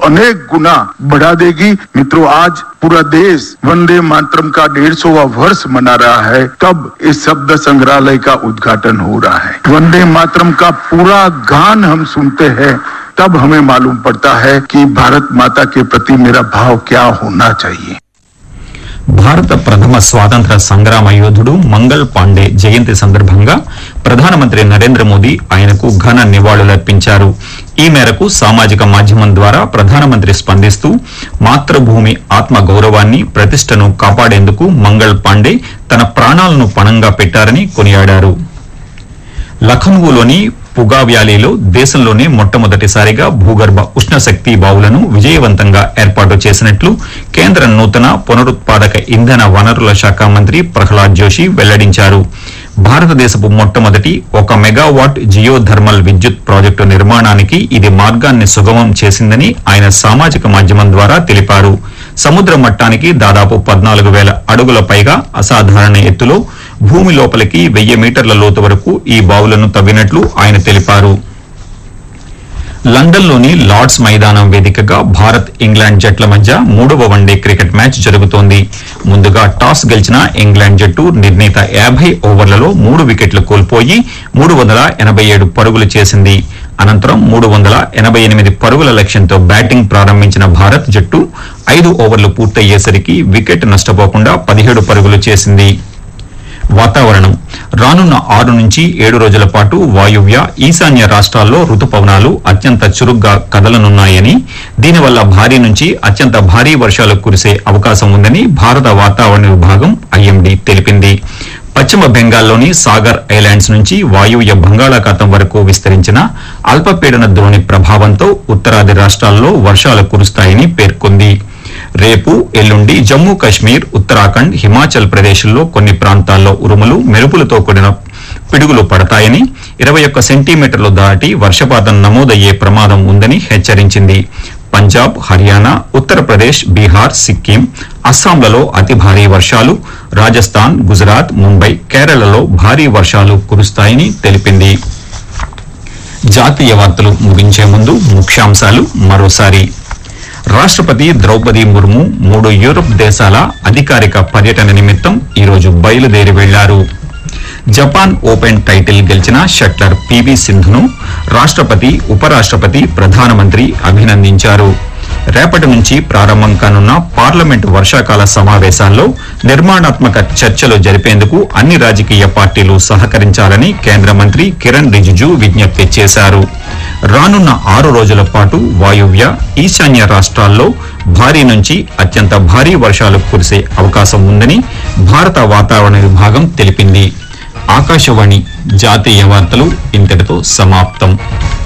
अनेक गुना बढ़ा देगी मित्रों आज पूरा देश वंदे मातरम का डेढ़ सौवा वर्ष मना रहा है तब इस शब्द संग्रहालय का उद्घाटन हो रहा है वंदे मातरम का पूरा गान हम सुनते हैं तब हमें मालूम पड़ता है कि भारत माता के प्रति मेरा भाव क्या होना चाहिए భారత ప్రథమ స్వాతంత్ర సంగ్రామ యోధుడు మంగల్ పాండే జయంతి సందర్భంగా ప్రధానమంత్రి నరేంద్ర మోదీ ఆయనకు ఘన నివాళులర్పించారు ఈ మేరకు సామాజిక మాధ్యమం ద్వారా ప్రధానమంత్రి స్పందిస్తూ మాతృభూమి ఆత్మ గౌరవాన్ని ప్రతిష్టను కాపాడేందుకు మంగళ్ పాండే తన ప్రాణాలను పణంగా పెట్టారని కొనియాడారు లఖనవూలోని పుగా వ్యాలీలో దేశంలోనే మొట్టమొదటిసారిగా భూగర్భ ఉష్ణశక్తి బావులను విజయవంతంగా ఏర్పాటు చేసినట్లు కేంద్ర నూతన పునరుత్పాదక ఇంధన వనరుల శాఖ మంత్రి ప్రహ్లాద్ జోషి వెల్లడించారు భారతదేశపు మొట్టమొదటి ఒక మెగావాట్ జియో థర్మల్ విద్యుత్ ప్రాజెక్టు నిర్మాణానికి ఇది మార్గాన్ని సుగమం చేసిందని ఆయన సామాజిక మాధ్యమం ద్వారా తెలిపారు సముద్ర మట్టానికి దాదాపు పద్నాలుగు వేల అడుగుల పైగా అసాధారణ ఎత్తులో భూమి లోపలికి వెయ్యి మీటర్ల లోతు వరకు ఈ బావులను తవ్వినట్లు ఆయన తెలిపారు లండన్లోని లార్డ్స్ మైదానం వేదికగా భారత్ ఇంగ్లాండ్ జట్ల మధ్య మూడవ వన్డే క్రికెట్ మ్యాచ్ జరుగుతోంది ముందుగా టాస్ గెలిచిన ఇంగ్లాండ్ జట్టు నిర్ణీత యాభై ఓవర్లలో మూడు వికెట్లు కోల్పోయి మూడు వందల ఎనభై ఏడు పరుగులు చేసింది అనంతరం మూడు వందల ఎనభై ఎనిమిది పరుగుల లక్ష్యంతో బ్యాటింగ్ ప్రారంభించిన భారత్ జట్టు ఐదు ఓవర్లు పూర్తయ్యేసరికి వికెట్ నష్టపోకుండా పదిహేడు పరుగులు చేసింది వాతావరణం రానున్న ఆరు నుంచి ఏడు రోజుల పాటు వాయువ్య ఈశాన్య రాష్ట్రాల్లో రుతుపవనాలు అత్యంత చురుగ్గా కదలనున్నాయని దీనివల్ల భారీ నుంచి అత్యంత భారీ వర్షాలు కురిసే అవకాశం ఉందని భారత వాతావరణ విభాగం ఐఎండీ తెలిపింది పశ్చిమ బెంగాల్లోని సాగర్ ఐలాండ్స్ నుంచి వాయువ్య బంగాళాఖాతం వరకు విస్తరించిన అల్పపీడన ద్రోణి ప్రభావంతో ఉత్తరాది రాష్ట్రాల్లో వర్షాలు కురుస్తాయని పేర్కొంది రేపు ఎల్లుండి జమ్మూ కశ్మీర్ ఉత్తరాఖండ్ హిమాచల్ ప్రదేశ్లో కొన్ని ప్రాంతాల్లో ఉరుములు మెరుపులతో కూడిన పిడుగులు పడతాయని ఇరవై ఒక్క సెంటీమీటర్లు దాటి వర్షపాతం నమోదయ్యే ప్రమాదం ఉందని హెచ్చరించింది పంజాబ్ హర్యానా ఉత్తరప్రదేశ్ బీహార్ సిక్కిం అస్సాంలలో అతి భారీ వర్షాలు రాజస్థాన్ గుజరాత్ ముంబై కేరళలో భారీ వర్షాలు కురుస్తాయని తెలిపింది జాతీయ వార్తలు ముగించే ముందు ముఖ్యాంశాలు మరోసారి రాష్ట్రపతి ద్రౌపది ముర్ము మూడు యూరప్ దేశాల అధికారిక పర్యటన నిమిత్తం ఈరోజు బయలుదేరి వెళ్లారు జపాన్ ఓపెన్ టైటిల్ గెలిచిన షట్లర్ పివి సింధును రాష్ట్రపతి ఉపరాష్ట్రపతి ప్రధానమంత్రి అభినందించారు రేపటి నుంచి ప్రారంభం కానున్న పార్లమెంటు వర్షాకాల సమావేశాల్లో నిర్మాణాత్మక చర్చలు జరిపేందుకు అన్ని రాజకీయ పార్టీలు సహకరించాలని కేంద్ర మంత్రి కిరణ్ రిజిజు విజ్ఞప్తి చేశారు రానున్న ఆరు రోజుల పాటు వాయువ్య ఈశాన్య రాష్ట్రాల్లో భారీ నుంచి అత్యంత భారీ వర్షాలు కురిసే అవకాశం ఉందని భారత వాతావరణ విభాగం తెలిపింది ఆకాశవాణి జాతీయ వార్తలు ఇంతటితో సమాప్తం